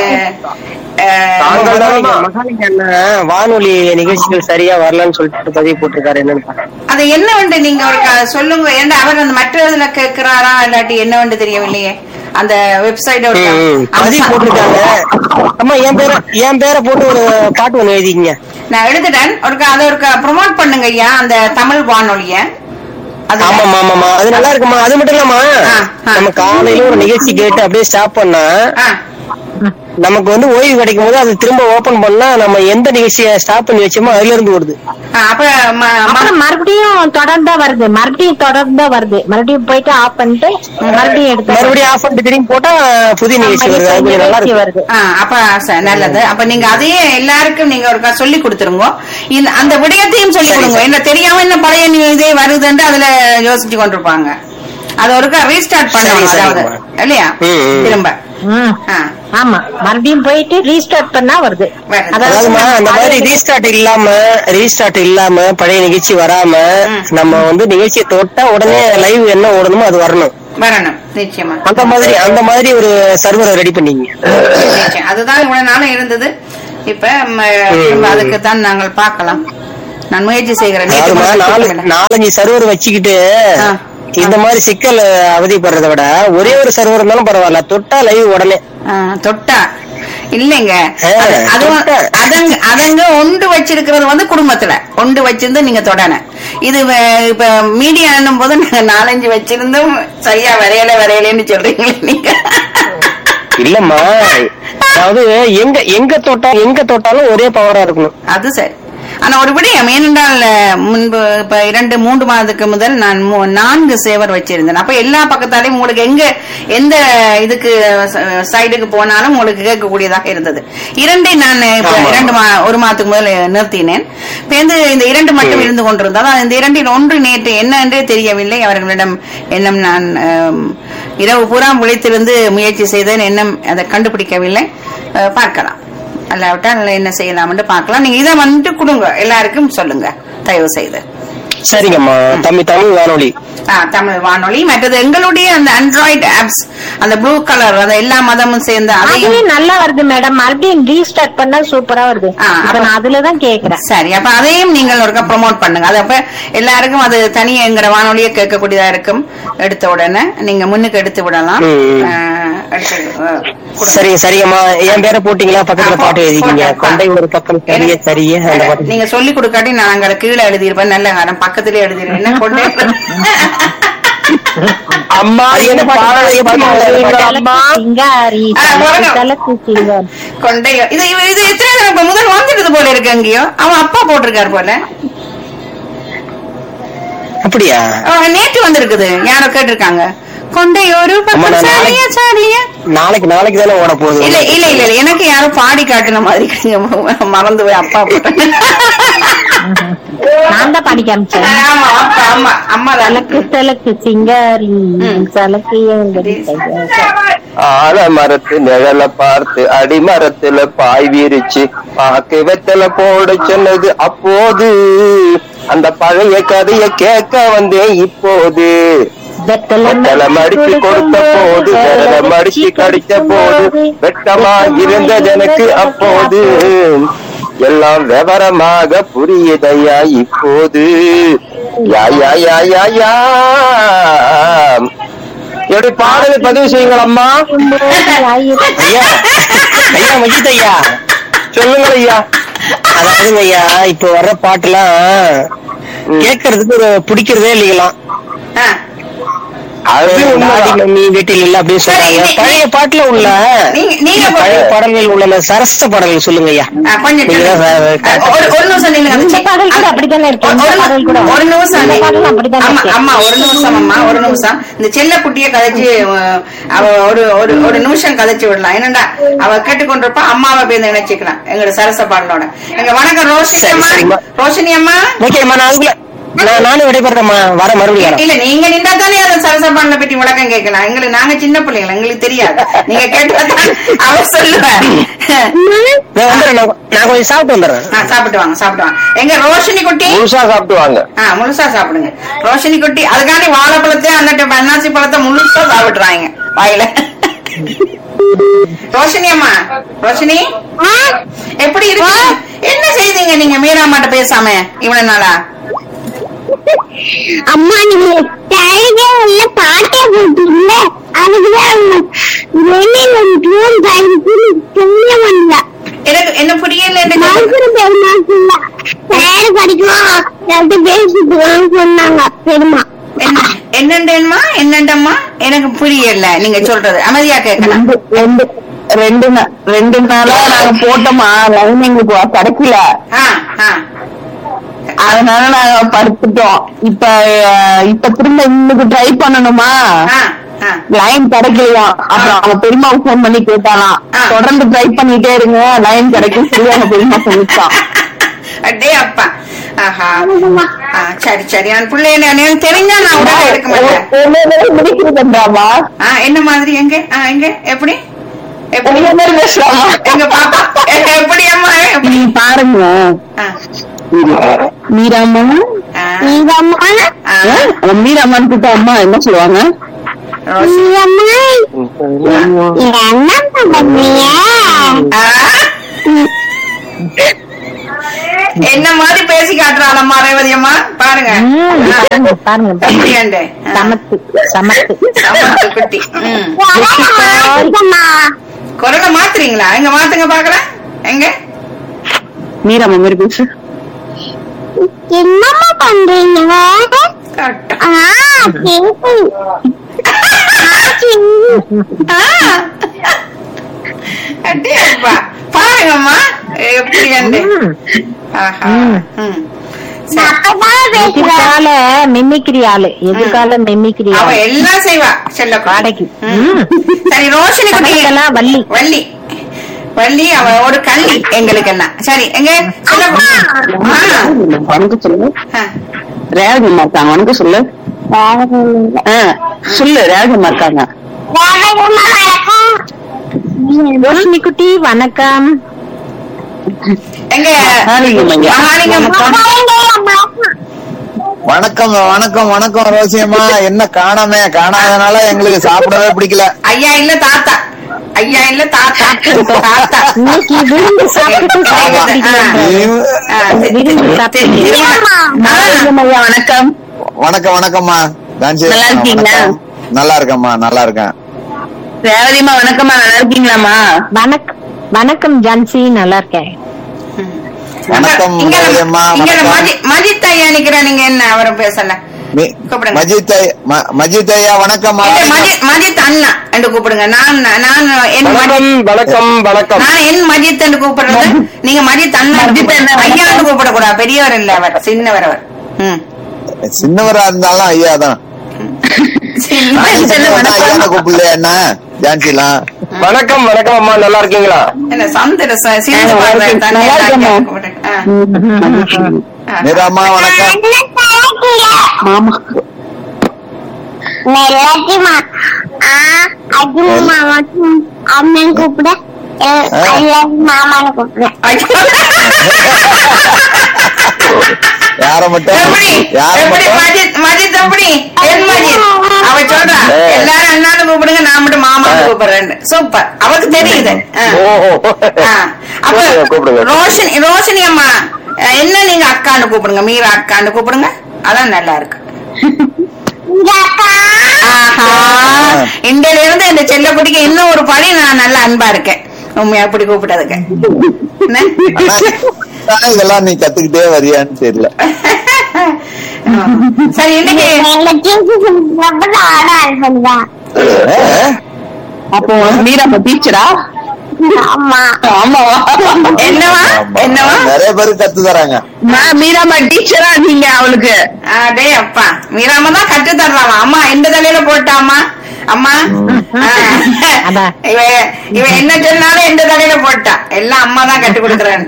அஹ்,
தாங்கள் நலமா?
மகாலிங்க அண்ணன் வானொலி நிகழ்ச்சிகள் சரியா வரலன்னு சொல்லிட்டு பதிவு போட்டிருக்காரு என்னன்னு பாருங்க.
அது என்ன வந்து நீங்க அவருக்கு அதை சொல்லுங்க ஏன்டா அவர் அந்த மற்ற இதுல கேட்கிறாரா இல்லாட்டி என்ன வந்து தெரியவில்லையே அந்த வெப்சைட்
ம், ம். பதிவு போட்டிருக்காங்க அம்மா என் பேரை என் பேரை போட்டு ஒரு பாட்டு ஒண்ணு எழுதிக்கங்க
நான் எழுதுறேன் ஒருக்கா அதை ஒருக்கா ப்ரொமோட் பண்ணுங்க ஐயா அந்த தமிழ் வானொலிய அது
ஆமாமா ஆமாமா அது நல்லா இருக்குமா அது மட்டும் இல்லாம
ஆ, ஆ.
நம்ம காலையில ஒரு நிகழ்ச்சி கேட்டு அப்படியே ஸ்டாப் பண்ணா
ஆ,
நமக்கு வந்து ஓய்வு கிடைக்கும் போது அது திரும்ப ஓபன் பண்ணா நம்ம எந்த நிகழ்ச்சியை ஸ்டாப் பண்ணி வச்சோமோ அதுல இருந்து வருது
ஆ, அப்ப ம- ம-
அப்புறம் மறுபடியும் தொடர்ந்தா வருது மறுபடியும் தொடர்ந்தா வருது மறுபடியும் போயிட்டு ஆஃப் பண்ணிட்டு மறுபடியும் எடுத்து
மறுபடியும் ஆஃப் பண்ணிட்டு திரும்பி போட்டா புதிய நிகழ்ச்சி வருது அது கொஞ்சம் நல்லா இருக்கு
வருது
ஆ, அப்ப ச- நல்லது அப்ப நீங்க அதையே எல்லாருக்கும் நீங்க ஒருக்கா சொல்லி கொடுத்துருங்க இந்த அந்த விடயத்தையும் சொல்லி
சரி,
கொடுங்க
சரி.
என்ன தெரியாம என்ன பழைய நியூ இதே வருதுன்னு அதுல யோசிச்சு கொண்டிருப்பாங்க அது ஒருக்கா ரீஸ்டார்ட் பண்ணணும்
சரி,
அதாவது
சரிம்மா.
இல்லையா
ம், ம்.
திரும்ப
ம்.
ஆ,
ஆமா மறுபடியும் போயிட்டு ரீஸ்டார்ட் பண்ணா வருது
வருது.
அதாவதுமா அந்த மாதிரி
அது-
ரீஸ்டார்ட் இல்லாம ரீஸ்டார்ட் இல்லாம பழைய நிகழ்ச்சி வராம
ம்.
நம்ம வந்து நிகழ்ச்சியை தொட்டா உடனே லைவ் என்ன ஓடணுமோ அது வரணும்
வரணும் நிச்சயமா
அந்த மாதிரி அந்த மாதிரி ஒரு சர்வரை ரெடி பண்ணீங்க
நிச்சயம். அதுதான் இவ்வளவு நாளும் இருந்தது இப்ப ம, திரும்ப அதுக்கு தான் நாங்கள் பார்க்கலாம் நான் முயற்சி செய்கிறேன் நேத்து
அதாவதுமா
மட்டும்
நாலு
கூப்பிடல.
நாலஞ்சு சர்வர் வச்சுக்கிட்டு
ஆ.
இந்த மாதிரி சிக்கல் அவதிப்படுறதை விட ஒரே ஒரு சர்வர் இருந்தாலும் பரவாயில்ல தொட்டா லைவ் உடனே
ஆ, தொட்டா இல்லைங்க
ஆ,
அது- அதுவும்
தொட்டா.
அதங்க அதங்க ஒன்று வச்சிருக்கிறது வந்து குடும்பத்துல ஒன்று வச்சிருந்து நீங்க தொடன இது வ- இப்ப மீடியா என்னும் போது நாங்க நாலஞ்சு வச்சிருந்தும் சரியா வரையல வரையலன்னு சொல்றீங்களே நீங்க
இல்லம்மா அதாவது எங்க எங்க தொட்டா எங்க தொட்டாலும் ஒரே பவரா இருக்கணும்
அது சரி ஆனா ஒரு விடயம் ஏனென்றால் அஹ், முன்பு இப்ப இரண்டு மூன்று மாதத்துக்கு முதல் நான் மூ- நான்கு சேவர் வச்சிருந்தேன் அப்ப எல்லா பக்கத்தாலையும் உங்களுக்கு எங்க எந்த இதுக்கு சைடுக்கு போனாலும் உங்களுக்கு கேட்கக்கூடியதாக இருந்தது இரண்டை நான் இப்ப
ஆமா.
இரண்டு மா ஒரு மாதத்துக்கு முதல் நிறுத்தினேன் இப்ப வந்து இந்த இரண்டு மட்டும் இருந்து கொண்டிருந்தது அது இந்த இரண்டில் ஒன்று நேற்று என்ன என்றே தெரியவில்லை அவர்களிடம் எண்ணம் நான் அஹ், இரவு பூரா விழித்திருந்து முயற்சி செய்தேன் எண்ணம் அதை கண்டுபிடிக்கவில்லை அஹ், பார்க்கலாம் அல்லாவிட்டால் என்ன செய்யலாம் என்று பார்க்கலாம் நீங்க இதை வந்துட்டு கொடுங்க எல்லாருக்கும் சொல்லுங்க தயவு செய்து
சரிங்கம்மா தம்பி தமிழ் வானொலி
ஆ, தமிழ் வானொலி மற்றது எங்களுடைய அந்த ஆண்ட்ராய்டு ஆப்ஸ் அந்த ப்ளூ கலர் அந்த எல்லா மதமும் சேர்ந்த
அதுவே
அதையும்
நல்லா வருது மேடம் மறுபடியும் ரீஸ்டார்ட் பண்ணா சூப்பரா வருது
ஆ,
இப்ப
அப்ப-
நான் அதுலதான் கேக்குறேன்
சரி அப்ப அதையும் நீங்கள் ஒருக்கா ப்ரோமோட் பண்ணுங்க அது அப்ப எல்லாருக்கும் அது தனியா எங்கிற வானொலியை கேட்கக்கூடியதா இருக்கும் எடுத்த உடனே நீங்க முன்னுக்கு எடுத்து விடலாம்
ம்.
ஆ, எடுத்து ஆ, கொடுங்க.
சரிங்க சரிங்கம்மா என் பேரை போட்டீங்களா பக்கத்துல
ஆ,
பாட்டு எழுதிக்கீங்க
போட்டேன்.
கொண்டை ஒரு பக்கம் சரிய சரிய அந்த பாட்டு
நீங்க சொல்லி கொடுக்காட்டி நான் அங்க கீழே எழுதியிருப்பேன் நல்ல காரம் பக்கத்திலே எழுதிருப்பேன் என்ன கொண்டே
அம்மா
அது என்ன பாட்டு?
பாடலை
எப்படி
பாடுவீங்க
பாடுவீங்க?
அம்மா
சிங்காரி
ஆ, வரணும்.
தலக்கு சிங்காரி
கொண்டை இது இது- இது எத்தனை தடவை இப்ப முதல் வந்துட்டது போல இருக்கு அங்கேயோ அவன் அப்பா போட்டிருக்காரு போல
அப்படியா
அவன் நேற்று வந்திருக்குது யாரோ கேட்டிருக்காங்க கொண்டை ஒரு
அம்மா,
பக்கம்
நான்
சாரியா
நாளைக்கு-
சாரியா
நாளைக்கு நாளைக்கு தானே ஓட போகுது
இல்ல இல்ல இல்ல இல்ல எனக்கு யாரோ பாடி காட்டுன மாதிரி இருக்குங்க. மறந்து போய் அப்பா போட்டேன்
நான் தான் படிக்க ஆரம்பிச்சேன்
ஆமா அப்பா அம்மா அம்மா தான்
சலக்கு சலக்கு சிங்காரி
ம்.
சலக்கு எங்கடி கையாரி.
ஆல மரத்து நிழல பார்த்து அடிமரத்துல பாய் விரிச்சு பாக்கு வெத்தல போட சொன்னது அப்போது அந்த பழைய கதைய கேட்க வந்தேன் இப்போது
வெத்தலை
வெத்தல மடிச்சு கொடுத்த போது விரல மடிச்சு கடித்த போது வெட்டமா இருந்தது எனக்கு அப்போது எல்லாம் விவரமாக புரியுதையா இப்போது யா யா யா யா யா எப்படி பாடலை பதிவு செய்யுங்கள் அம்மா
ஆயிரம்.
ஐயா ஐயா மஜித் ஐயா
சொல்லுங்கள் ஐயா
அதாவதுங்க ஐயா இப்ப வர்ற பாட்டுலாம் கேட்கறதுக்கு ஒரு பிடிக்கிறதே இல்லைங்களாம்
ஆ.
அது
நாடி
உண்மைதான்.
மம்மி வீட்டில் இல்ல அப்படின்னு சொல்றாங்க
சரி, நீ-
பழைய பாட்டுல உள்ள
நீங்க- நீங்க
இல்ல, பழைய பாடல்கள் உள்ள அந்த சரச பாடல்கள் சொல்லுங்க ஐயா
ஆ, கொஞ்சம்
நீங்க தான்
சொல்லுங்க.
சார்
ஆ, ஒரு ஒரு நிமிஷம் நில்லுங்க. அந்த
இந்த
சி-
பாடல் கூட
அந்த-
அப்படித்தானே இருக்கு. இந்த
ஒரு-
பாடல் கூட.
ஒரு நிமிஷம்
இந்த
நீ-
பாடல் அப்படித்தானே
அம்மா,
இருக்கு.
அம்மா ஒரு நிமிஷம் அம்மா ஒரு நிமிஷம் இந்த செல்ல குட்டிய கதைச்சு அஹ், அவ ஒரு ஒரு ஒரு நிமிஷம் கதைச்சு விடலாம் என்னடா அவ கேட்டுக்கொண்டிருப்பா அம்மாவை போய் நினைச்சுக்கலாம் எங்களோட சரச பாடலோட எங்க வணக்கம் ரோஷினி
சரி,
அம்மா
சரிம்மா.
ரோஷினி அம்மா
ஓகேம்மா நான் அதுக்குள்ள நான் நானும் விடைபெறேம்மா வர மறுபடியும் வரேன்
இல்ல நீங்க நின்றா தானே அந்த சரச பாடலை பற்றி விளக்கம் கேட்கலாம் எங்களுக்கு நாங்க சின்ன பிள்ளைங்க எங்களுக்கு தெரியாது நீங்க கேட்டதான் அவ சொல்லுவேன்
நான் வந்துடுறேன் நான் நான் கொஞ்சம் சாப்பிட்டு வந்துடுறேன்
ஆ, சாப்பிட்டு வாங்க சாப்பிட்டு வாங்க எங்க ரோஷினி குட்டி
முழுசா சாப்பிட்டு வாங்க
ஆ முழுசா சாப்பிடுங்க ரோஷினி குட்டி அதுக்காண்டி வாழைப்பழத்தை அந்த அன்னாசி பழத்தை முழுசா சாப்பிடுறாங்க வாயில ரோஷினி அம்மா ரோஷினி எப்படி இருக்கு என்ன செய்தீங்க நீங்க மீராமாட்ட பேசாம இவ்வளவு நாளா
அம்மா நீங்க தழுகே உள்ள பாட்டே போட்டீங்கல்ல அதுக்குதான் வெளியில ட்ரோன் பயன்படுத்தி தெரிய வந்தா
எனக்கு என்ன புரியல எனக்கு
மைசூர் பெருமாள் பேர் படிக்கலாம் ரெண்டு பேசிட்டு சொன்னாங்க பெருமா
என்ன- என்னண்டேன்மா என்னண்டம்மா எனக்கு புரியல நீங்க சொல்றது அமைதியா கேட்கலாம்
ரெண்டு ரெண்டு நா- ரெண்டு நாளா நாங்க போட்டோமா லைன் எங்களுக்கு கிடைக்கல
ஆ ஆ
அதனால நாங்க படுத்துட்டோம் இப்ப அஹ், இப்ப திரும்ப இன்னைக்கு ட்ரை பண்ணணுமா
ஆ ஆ
லைன் கிடைக்கலையா அப்புறம் அவங்க பெரியமாவுக்கு ஃபோன் பண்ணி கேட்டாலாம்
ஆ.
தொடர்ந்து ட்ரை பண்ணிட்டே இருங்க லைன் கிடைக்கும் சொல்லி அவங்க பெரியமா சொல்லிட்டான்
அடே அப்பா ஆஹா ஆ, சரி சரி நான் பிள்ளை எனக்கு தெரிஞ்சா நான் உடனே எடுக்க மாட்டேன்
முடிக்கிறதுன்றாமா
ஆ, என்ன மாதிரி எங்க ஆ, எங்க எப்படி எப்படி
உங்க மாதிரி பேசலாமா
எங்க பாப்பா எ- எப்படி அம்மா எப்படி
நீ பாருங்க
ஆ,
மீராமா
ஆ,
நீங்கம்மா
ஆ,
அவன் மீராமான்னு கிட்ட அம்மா என்ன சொல்லுவாங்க
ரோஷி.
நீங்கம்மா என்ன பண்றீங்க
ஆ. என்ன மாதிரி பேசி காட்டுறாளம்மா ரேவதி அம்மா பாருங்க
ம்,
ஆ,
பாருங்க பாருங்க
எப்படியாண்டு? ஆ,
சமத்து சமத்து
சமத்து குட்டி ம்.
மாறிக்கம்மா
குரலை மாத்துறீங்களா எங்க மாத்துங்க பாக்கலாம் எங்க
மீராமா மாதிரி பேசு
என்னம்மா பண்றீங்க
கரெக்டா.
ஆ கேக்கு
ஆ. அடே அப்பா. பாருங்கம்மா எப்படியாண்டு ஆஹா ம். சரி.
அப்பதான் பேசுறேன்
எதிர்கால மிமிக்ரி ஆளு எதிர்கால மிமிக்ரி
அவ
ஆளு
எல்லாம் செய்வா செல்ல
வாடகை.
ம். சரி ரோஷினி குட்டி
சமைக்கலாம் வள்ளி.
வள்ளி வள்ளி அவ ஒரு கள்ளி எங்களுக்கு எல்லாம் சரி எங்க செல்ல
வணக்கம் சொல்லு ரேவதி அம்மா இருக்காங்க வணக்கம் சொல்லு ஆ, சொல்லு ரேவதி அம்மா இருக்காங்க
ரோஷினி குட்டி வணக்கம்
எங்க
மகாலிங்கம் ஐயா.
மகாலிங்கம்
வணக்கம் வணக்கம் வணக்கம் ரோசியம்மா என்ன காணாம காணாதனால எங்களுக்கு சாப்பிடவே பிடிக்கல
ஐயா இல்ல தாத்தா ஐயா இல்ல தாத்தா தாத்தா
இன்னைக்கு விருந்து சாப்பிட்டு சாப்பிட்டு
ஆ. ஆ, தி- தி-
விருந்து
தி-
சாப்பிட்டு
திருமணம். ஆ.
மகாலிங்கம் ஐயா வணக்கம்
வணக்கம் வணக்கம்மா டான்சி
நல்லா இருக்கீங்களா?
வணக்கம். நல்லா இருக்கேம்மா நல்லா இருக்கேன்
ரேவதி அம்மா வணக்கம்மா நல்லா இருக்கீங்களாம்மா
வணக்கம் வணக்கம் ஜான்சி நல்லா இருக்கேன்
வணக்கம்
இங்க
ரேவதி அம்மா
இங்க
வணக்கம்
மஜி- மஜித் ஐயா நிக்கிற நீங்க என்ன அவரும் பேசல
மி-
கூப்பிடுங்க.
மஜித் ஐ- ம- மஜித் ஐயா வணக்கம்
இல்ல, மஜித் மஜித் அண்ணா என்று கூப்பிடுங்க நான் நான் என்
வணக்கம்
மஜித்
வணக்கம் வணக்கம்
நான் என் மஜித் என்று கூப்பிடுறது நீங்க மஜித் அண்ணா
மஜித் அண்ணா,
ஐயா என்று கூப்பிடக்கூடாது பெரியவர் இல்ல அவர் சின்னவர் அவர் ம்.
சின்னவரா இருந்தாலும் ஐயா தான்
சின்னவர்
ஐயா கூப்பிடலையா என்ன ஜான்சிலாம்
வணக்கம் வணக்கம் அம்மா நல்லா இருக்கீங்களா
என்ன சந்திர சிந்து
நல்லா
பாடுறாரு
இருக்கேன்.
தன்னை
நல்லா
ஐயா
இருக்கேம்மா.
கூப்பிடுறேன். ஆ.
மீராம்மா வணக்கம்
மாமா
மெல்லட்டிமா ஆ அஜி மாமா அம்மன் கூப்பிட எல்லாரும் மாமான்னு கூப்பிடுறேன்
யார மட்டும்
எப்படி
யார
எப்படி
மட்டும்
மஜித் மஜித் எப்படி என் மஜித் அவ சொல்றா
ஏ.
எல்லாரும் அண்ணான்னு கூப்பிடுங்க நான் மட்டும் மாமா கூப்பிடுறேன் சூப்பர் அவளுக்கு தெரியுது ஆ.
ஓஹோ
ஆ. அப்ப
கூப்பிடுங்க, கூப்பிடுங்க
ரோஷினி ரோஷினி அம்மா அஹ், என்ன நீங்க அக்கான்னு கூப்பிடுங்க மீரா அக்கான்னு கூப்பிடுங்க அதான் நல்லா இருக்கு
இங்க அக்கா
ஆஹா இந்தியில இருந்து இந்த செல்லக்குட்டிக்கு இன்னும் ஒரு படி நான் நல்ல அன்பா இருக்கேன் உண்மையா அப்படி கூப்பிட்டதுக்கு என்ன?
ஆனா, இதெல்லாம் நீ கத்துக்கிட்டே வரியான்னு தெரியல
சரி இன்னைக்கு
எங்க டீச்சர் ரொம்ப ஆட பண்ணுவா
அப்போ மீரா டீச்சரா
ஆமா
ஆமாவா
என்னவா
ஆமா.
என்னவா
நிறைய பேர் கத்து தராங்க
மீராமா டீச்சரா நீங்க அவளுக்கு
அடே அப்பா மீராம தான் கட்டு தர்றாமா அம்மா எந்த தலையில போட்டாமா அம்மா ஆ.
அதான்.
இவ இவ என்ன சொன்னாலும் எந்த தலையில போட்டா எல்லாம் அம்மா தான் கட்டு கொடுக்குறேன்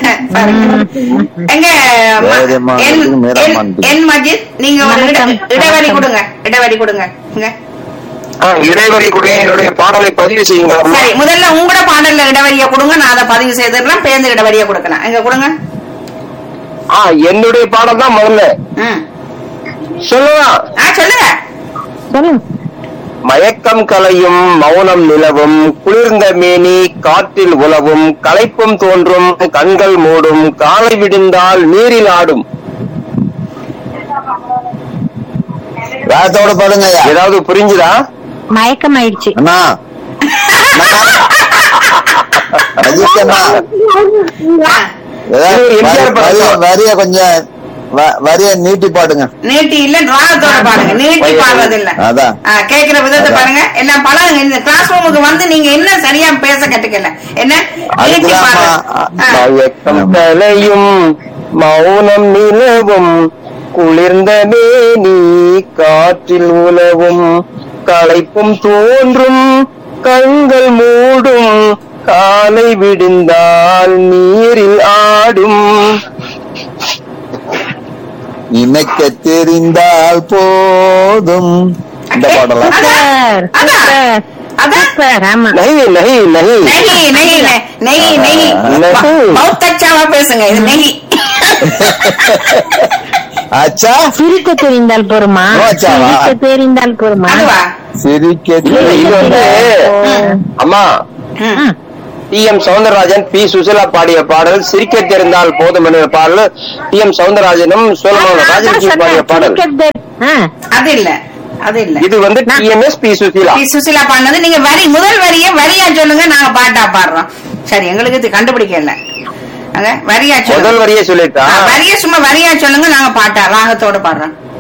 எங்க அம்மா,
சரிம்மா,
என்-
அதுக்கு மீரா
என்-
அம்மான்னு.
என் மஜித் நீங்க ஒரு இட-
வணக்கம்.
இடைவெளி
வணக்கம்.
கொடுங்க இடைவெளி கொடுங்க இங்க.
ஆ, இடைவெளி கொடுங்க என்னுடைய பாடலை பதிவு செய்யுங்க
சரி முதல்ல உங்களோட பாடல்ல இடவரியா கொடுங்க நான் அதை பதிவு செய்திடலாம் பேருந்து இடவரியா கொடுக்கலாம் எங்க கொடுங்க
ஆ என்னுடைய பாடம் தான் முதல்ல
ம்
சொல்லலாம்
ஆ சொல்லுங்க
சொல்லுங்க
மயக்கம் கலையும் மௌனம் நிலவும் குளிர்ந்த மேனி காற்றில் உலவும் களைப்பும் தோன்றும் கண்கள் மூடும் காலை விடிந்தால் நீரில் ஆடும்
ராகத்தோட பாடுங்க ஐயா
ஏதாவது புரிஞ்சுதா
மயக்கம் ஆயிடுச்சு
அண்ணா அஜித் அண்ணா ஏதாவது
இது எம்ஜிஆர்
வரி- வரிய-
படம்.
வரிய கொஞ்சம் வ- வரிய நீட்டி பாடுங்க
நீட்டி இல்ல ராகத்தோட பாருங்க நீட்டி பாடுறது இல்ல
அதான்.
ஆ, கேக்குற விதத்தை
அதான்.
பாருங்க எல்லாம் பழகுங்க இந்த கிளாஸ் ரூமுக்கு வந்து நீங்க என்ன சரியா பேச கத்துக்கல என்ன நீட்டி
அதுக்குதான்
பாடுறது
அம்மா,
ஆ.
மயக்கம் கலையும் மௌனம் நிலவும் குளிர்ந்த மேனி காற்றில் உலவும் களைப்பும் தோன்றும் கண்கள் மூடும் காலை விடிந்தால் நீரில் ஆடும்
நினைக்க தெரிந்தால் போதும் இந்த பாடலாம்
அதான், அதான், அதான்.
சூப்பர் ஆமா
நகி நகி நகி
நெய் நெய் நெய் நெய்
நெய்.
பௌத்தச்சாவா பேசுங்க இது நெய்
ஆச்சா
சிரிக்க தெரிந்தால் போருமா
ஓ, அச்சாவா?
சிரிக்க தெரிந்தால் போருமா
அதுவா
சிரிக்க
இல்ல, இது வந்து அம்மா
ம்.
T M Soundararajan P Susheela பாடிய பாடல் சிரிக்க தெரிந்தால் போதும் என்ற பாடல் டி எம் சவுந்தரராஜனும் சோழமோகன் ராஜலட்சுமி பாடிய பாடல்
அது இல்ல அது இல்ல
இது வந்து T M S P Susheela
P. Susheela பாடினது நீங்க வரி முதல் வரிய வரியா சொல்லுங்க நாங்க பாட்டா பாடுறோம் சரி எங்களுக்கு இது கண்டுபிடிக்கல அங்க வரியா சொல்லுங்க
முதல் வரியே சொல்லிட்டா
ஆ, வரியா சும்மா வரியா சொல்லுங்க நாங்க பாட்டா ராகத்தோட பாடுறோம்